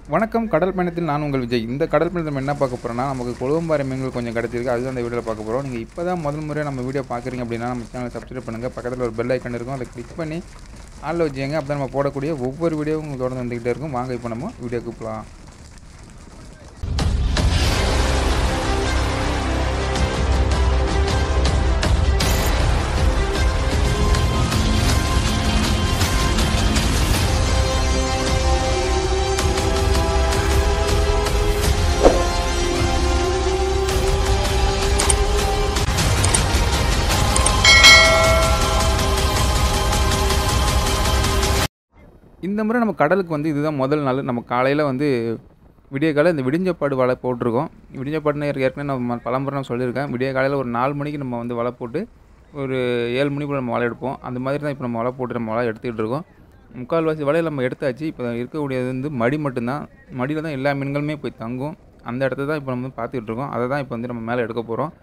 வணக்கம் கடல் பயணத்தில் நான் உங்கள் விஜய் இந்த கடல் பயணத்தில் நம்ம என்ன பார்க்க போகிறோம்னா நமக்கு கொழுவம்பாறை மீன்கள் கொஞ்சம் கிடச்சிருக்கு அதுதான் அந்த வீடியோவில் பார்க்க போகிறோம் நீங்கள் இப்போ தான் முதல் முறையாக நம்ம வீடியோ பார்க்குறீங்க அப்படின்னா நம்ம சேனலை சப்ஸ்கிரைப் பண்ணுங்கள் பக்கத்தில் ஒரு பெல் ஐக்கன் இருக்கும் அதை கிளிக் பண்ணி ஆளில் வச்சுங்க அப்போ நம்ம போடக்கூடிய ஒவ்வொரு வீடியோவும் உங்களுக்கு தொடர்ந்து வந்துக்கிட்டே இருக்கும் வாங்க இப்போ நம்ம வீடியோக்கு போகலாம் இந்த முறை நம்ம கடலுக்கு வந்து இதுதான் முதல் நாள் நம்ம காலையில் வந்து விடிய காலை இந்த விடிஞ்சப்பாடு வலை போட்டிருக்கோம் விடிஞ்சப்பாடுன்னு ஏற்க- ஏற்கனவே நம்ம பலமுறை நான் சொல்லியிருக்கேன் விடிய காலையில் ஒரு நாலு மணிக்கு நம்ம வந்து வலை போட்டு ஒரு ஏழு மணிக்குள்ள நம்ம வலை எடுப்போம் அந்த மாதிரி தான் இப்போ நம்ம வலை போட்டு நம்ம வலை எடுத்துக்கிட்டு இருக்கோம் முக்கால்வாசி வலையில் நம்ம எடுத்தாச்சு இப்போ இருக்கக்கூடியது வந்து மடி மட்டும்தான் மடியில் தான் எல்லா மீன்களுமே போய் தங்கும் அந்த இடத்த தான் இப்போ நம்ம வந்து பார்த்துக்கிட்டு இருக்கோம் அதை தான் இப்போ வந்து நம்ம மேலே எடுக்க போகிறோம்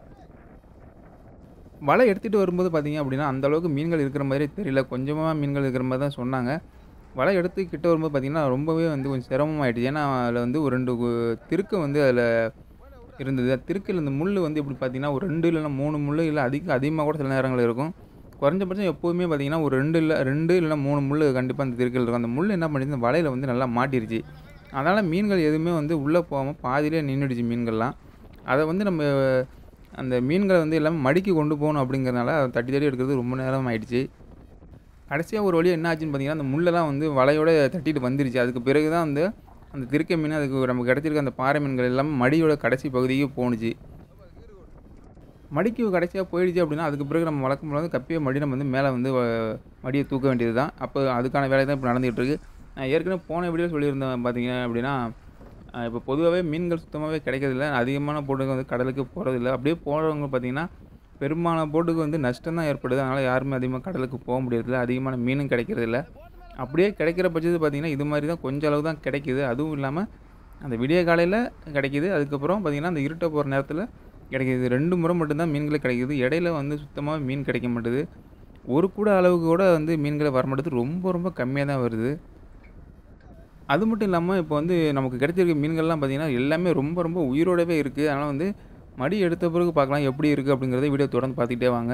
வலை எடுத்துகிட்டு வரும்போது பார்த்தீங்க அப்படின்னா அந்த அளவுக்கு மீன்கள் இருக்கிற மாதிரி தெரியல கொஞ்சமாக மீன்கள் இருக்கிற மாதிரி தான் சொன்னாங்க வலை எடுத்து கிட்ட வரும்போது பார்த்தீங்கன்னா ரொம்பவே வந்து கொஞ்சம் சிரமமாயிடுச்சு ஏன்னா அதில் வந்து ஒரு ரெண்டு கு- திருக்கு வந்து அதில் இருந்தது அந்த திருக்கில் இந்த முள் வந்து எப்படி பார்த்தீங்கன்னா ஒரு ரெண்டு இல்லைன்னா மூணு முள் இல்லை அதிக அதிகமாக கூட சில நேரங்கள் இருக்கும் குறைஞ்சபட்சம் எப்போதுமே பார்த்தீங்கன்னா ஒரு ரெண்டு இல்லை ரெண்டு இல்லைன்னா மூணு முள் கண்டிப்பாக அந்த திருக்கில் இருக்கும் அந்த முள் என்ன பண்ணிடுச்சு இந்த வலையில் வந்து நல்லா மாட்டிருச்சு அதனால் மீன்கள் எதுவுமே வந்து உள்ளே போகாமல் பாதியிலே நின்றுடுச்சு மீன்கள்லாம் அதை வந்து நம்ம அந்த மீன்களை வந்து எல்லாமே மடிக்கு கொண்டு போகணும் அப்படிங்கிறனால அதை தட்டி தட்டி எடுக்கிறது ரொம்ப நேரம் ஆயிடுச்சு கடைசியாக ஒரு வழி என்ன ஆச்சுன்னு பார்த்தீங்கன்னா அந்த முள்ளெல்லாம் வந்து வலையோட தட்டிட்டு வந்துருச்சு அதுக்கு பிறகு தான் வந்து அந்த திருக்கை மீன் அதுக்கு நமக்கு கிடச்சிருக்க அந்த பாறை மீன்கள் எல்லாமே மடியோட கடைசி பகுதிக்கு போணுச்சு மடிக்கு கடைசியாக போயிடுச்சு அப்படின்னா அதுக்கு பிறகு நம்ம வழக்கம் போல வந்து கப்பியை மடி நம்ம வந்து மேலே வந்து வ- மடியை தூக்க வேண்டியது தான் அப்போ அதுக்கான வேலை தான் இப்போ நடந்துகிட்டு இருக்கு நான் ஏற்கனவே போன வீடியோ சொல்லியிருந்தேன் பார்த்தீங்க அப்படின்னா அஹ் இப்போ பொதுவாகவே மீன்கள் சுத்தமாகவே கிடைக்கிறதில்ல அதிகமான போட்டுக்கு வந்து கடலுக்கு போகிறதில்ல அப்படியே போகிறவங்க பார்த்தீங்கன்னா பெரும்பாலான போட்டுக்கு வந்து நஷ்டம் தான் ஏற்படுது அதனால் யாருமே அதிகமாக கடலுக்கு போக முடியறதில்ல அதிகமான மீனும் கிடைக்கிறதில்ல அப்படியே கிடைக்கிற பட்சத்து பார்த்திங்கன்னா இது மாதிரி தான் கொஞ்சம் அளவு தான் கிடைக்குது அதுவும் இல்லாமல் அந்த விடிய காலையில் கிடைக்கிது அதுக்கப்புறம் பார்த்திங்கன்னா அந்த இருட்ட போகிற நேரத்தில் கிடைக்கிது ரெண்டு முறை மட்டும்தான் மீன்களே கிடைக்குது இடையில வந்து சுத்தமாக மீன் கிடைக்க மாட்டுது ஒரு கூட அளவுக்கு கூட வந்து மீன்களை வர மாட்டேது ரொம்ப ரொம்ப கம்மியாக தான் வருது அது மட்டும் இல்லாமல் இப்போ வந்து நமக்கு கிடைச்சிருக்க மீன்கள்லாம் பார்த்திங்கன்னா எல்லாமே ரொம்ப ரொம்ப உயிரோடவே இருக்குது அதனால் வந்து மடி எடுத்த பிறகு பார்க்கலாம் எப்படி இருக்குது அப்படிங்கிறத வீடியோ தொடர்ந்து பார்த்துக்கிட்டே வாங்க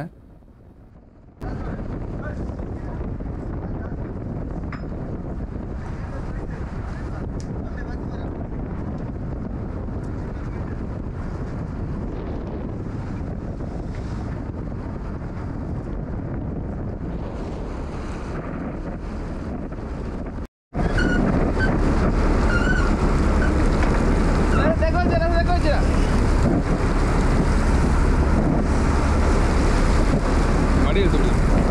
மடி எடுத்து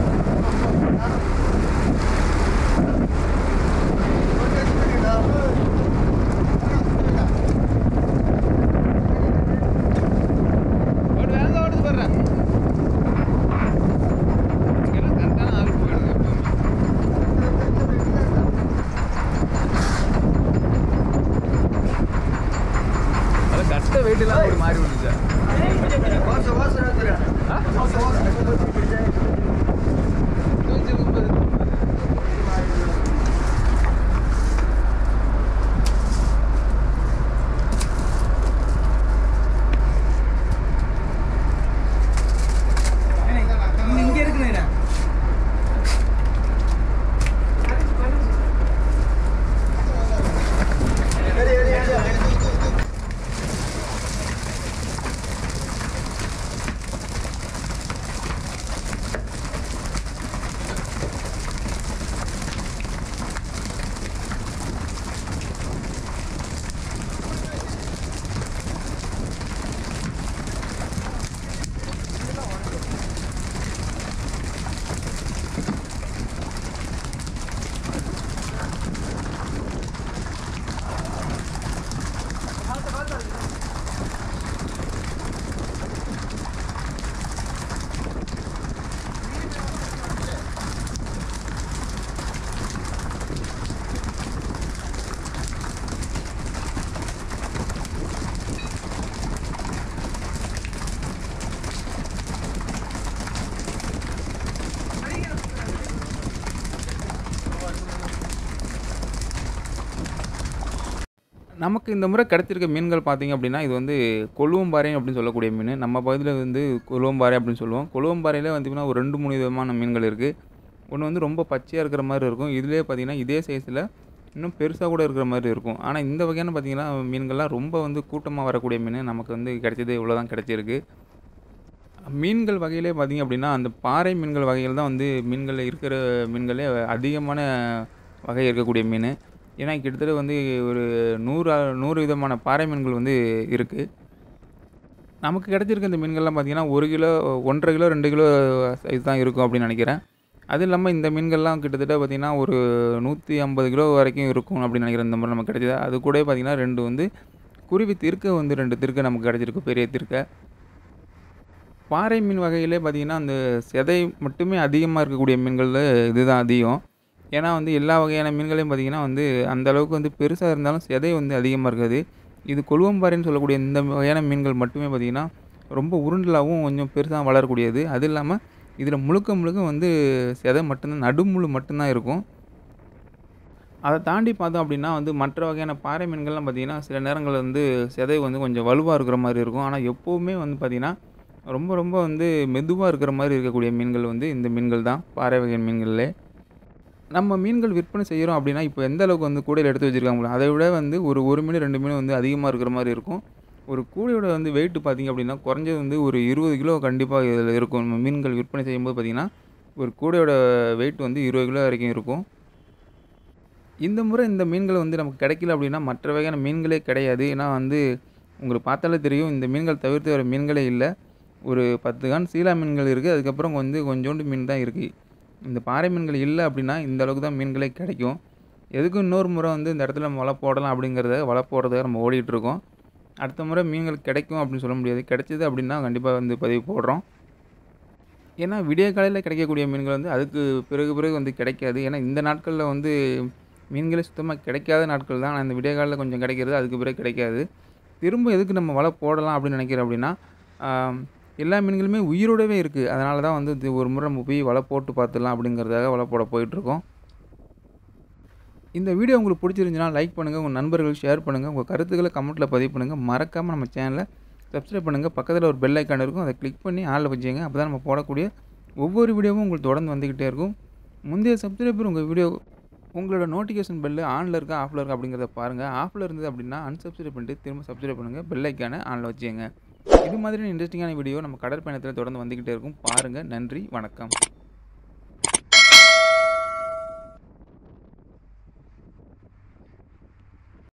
கட்ட வெயிட்லாம் ஒரு மாதிரி வந்துச்சு இங்க இருக்குண்ணே நமக்கு இந்த முறை கிடைச்சிருக்க மீன்கள் பார்த்தீங்க அப்படின்னா இது வந்து கொழுவம்பாறை அப்படின்னு சொல்லக்கூடிய மீன் நம்ம பகுதியில் வந்து கொழுவம்பாறை அப்படின்னு சொல்லுவோம் கொழுவம்பாறையிலே வந்து ஒரு ரெண்டு மூணு விதமான மீன்கள் இருக்குது ஒன்று வந்து ரொம்ப பச்சையாக இருக்கிற மாதிரி இருக்கும் இதுலேயே பார்த்தீங்கன்னா இதே சைஸில் இன்னும் பெருசாக கூட இருக்கிற மாதிரி இருக்கும் ஆனால் இந்த வகையான பார்த்தீங்கன்னா மீன்கள்லாம் ரொம்ப வந்து கூட்டமாக வரக்கூடிய மீன் நமக்கு வந்து கிடைச்சது இவ்வளோ தான் கிடைச்சிருக்கு மீன்கள் வகையிலே பார்த்தீங்க அப்படின்னா அந்த பாறை மீன்கள் வகையில் தான் வந்து மீன்கள் இருக்கிற மீன்களே அதிகமான வகை இருக்கக்கூடிய மீன் ஏன்னா கிட்டத்தட்ட வந்து ஒரு நூறு நூறு விதமான பாறை மீன்கள் வந்து இருக்குது நமக்கு கிடைச்சிருக்க இந்த மீன்கள்லாம் பார்த்தீங்கன்னா ஒரு கிலோ ஒன்றரை கிலோ ரெண்டு கிலோ சைஸ் தான் இருக்கும் அப்படின்னு நினைக்கிறேன் அது இல்லாமல் இந்த மீன்கள்லாம் கிட்டத்தட்ட பார்த்திங்கன்னா ஒரு நூற்றி ஐம்பது கிலோ வரைக்கும் இருக்கும் அப்படின்னு நினைக்கிறேன் இந்த மாதிரி நமக்கு கிடைச்சது அது கூட பார்த்திங்கன்னா ரெண்டு வந்து குருவி திருக்க வந்து ரெண்டு திருக்க நமக்கு கிடச்சிருக்கு பெரிய திருக்க பாறை மீன் வகையிலே பார்த்திங்கன்னா அந்த செதை மட்டுமே அதிகமாக இருக்கக்கூடிய மீன்களில் இதுதான் அதிகம் ஏன்னா வந்து எல்லா வகையான மீன்களையும் பார்த்திங்கன்னா வந்து அந்த அளவுக்கு வந்து பெருசாக இருந்தாலும் செதை வந்து அதிகமாக இருக்காது இது கொழுவம்பாறைன்னு சொல்லக்கூடிய இந்த வகையான மீன்கள் மட்டுமே பார்த்திங்கன்னா ரொம்ப உருண்டலாகவும் கொஞ்சம் பெருசாக வளரக்கூடியது அது இல்லாமல் இதில் முழுக்க முழுக்க வந்து செதை மட்டும்தான் நடுமுள் மட்டும்தான் இருக்கும் அதை தாண்டி பார்த்தோம் அப்படின்னா வந்து மற்ற வகையான பாறை மீன்கள்லாம் பார்த்திங்கன்னா சில நேரங்களில் வந்து செதை வந்து கொஞ்சம் வலுவாக இருக்கிற மாதிரி இருக்கும் ஆனால் எப்போவுமே வந்து பார்த்திங்கன்னா ரொம்ப ரொம்ப வந்து மெதுவாக இருக்கிற மாதிரி இருக்கக்கூடிய மீன்கள் வந்து இந்த மீன்கள் தான் பாறை வகை மீன்கள்லே நம்ம மீன்கள் விற்பனை செய்கிறோம் அப்படின்னா இப்போ எந்த அளவுக்கு வந்து கூடையில் எடுத்து வச்சுருக்காங்களோ அதை விட வந்து ஒரு ஒரு மீன் ரெண்டு மீன் வந்து அதிகமாக இருக்கிற மாதிரி இருக்கும் ஒரு கூடையோட வந்து வெயிட் பார்த்திங்க அப்படின்னா குறைஞ்சது வந்து ஒரு இருபது கிலோ கண்டிப்பாக இதில் இருக்கும் நம்ம மீன்கள் விற்பனை செய்யும்போது பார்த்திங்கன்னா ஒரு கூடையோட வெயிட் வந்து இருபது கிலோ வரைக்கும் இருக்கும் இந்த முறை இந்த மீன்கள் வந்து நமக்கு கிடைக்கல அப்படின்னா மற்ற வகையான மீன்களே கிடையாது ஏன்னா வந்து உங்களுக்கு பார்த்தாலே தெரியும் இந்த மீன்கள் தவிர்த்து வேறு மீன்களே இல்லை ஒரு பத்து கான் சீலா மீன்கள் இருக்குது அதுக்கப்புறம் வந்து கொஞ்சோண்டு மீன் தான் இருக்குது இந்த பாறை மீன்கள் இல்லை அப்படின்னா இந்த அளவுக்கு தான் மீன்களே கிடைக்கும் எதுக்கும் இன்னொரு முறை வந்து இந்த இடத்துல நம்ம வலை போடலாம் அப்படிங்கிறத வலை போடுறதுக்காக நம்ம ஓடிட்டுருக்கோம் அடுத்த முறை மீன்கள் கிடைக்கும் அப்படின்னு சொல்ல முடியாது கிடைச்சிது அப்படின்னா கண்டிப்பாக வந்து பதிவு போடுறோம் ஏன்னா விடிய காலையில் கிடைக்கக்கூடிய மீன்கள் வந்து அதுக்கு பிறகு பிறகு வந்து கிடைக்காது ஏன்னா இந்த நாட்களில் வந்து மீன்களே சுத்தமாக கிடைக்காத நாட்கள் தான் ஆனால் இந்த விடிய காலையில் கொஞ்சம் கிடைக்கிறது அதுக்கு பிறகு கிடைக்காது திரும்ப எதுக்கு நம்ம வலை போடலாம் அப்படின்னு நினைக்கிறேன் அப்படின்னா எல்லா மீன்களுமே உயிரோடவே இருக்குது அதனால தான் வந்து இது ஒரு முறை நம்ம போய் வலை போட்டு பார்த்துடலாம் அப்படிங்கிறதுக்காக வலை போட போயிட்டுருக்கோம் இந்த வீடியோ உங்களுக்கு பிடிச்சிருந்துச்சுன்னா லைக் பண்ணுங்கள் உங்கள் நண்பர்களுக்கு ஷேர் பண்ணுங்கள் உங்கள் கருத்துக்களை கமெண்ட்டில் பதிவு பண்ணுங்கள் மறக்காமல் நம்ம சேனலை சப்ஸ்கிரைப் பண்ணுங்கள் பக்கத்தில் ஒரு பெல் ஐக்கான் இருக்கும் அதை கிளிக் பண்ணி ஆளில் வச்சுங்க அப்போ தான் நம்ம போடக்கூடிய ஒவ்வொரு வீடியோவும் உங்களுக்கு தொடர்ந்து வந்துக்கிட்டே இருக்கும் முந்தைய சப்ஸ்கிரைபர் உங்கள் வீடியோ உங்களோட நோட்டிஃபிகேஷன் பெல்லு ஆனில் இருக்கா ஆஃபில் இருக்கா அப்படிங்கிறத பாருங்கள் ஆஃபில் இருந்தது அப்படின்னா அன்சப்ஸ்கிரைப் பண்ணிட்டு திரும்ப சப்ஸ்கிரைப் பண்ணுங்கள் பெல் ஐக்கானை ஆனில் வச்சுங்க இது மாதிரியான இன்ட்ரெஸ்டிங்கான வீடியோ நம்ம கடற்பயணத்தில் தொடர்ந்து வந்துக்கிட்டே இருக்கும் பாருங்கள் நன்றி வணக்கம்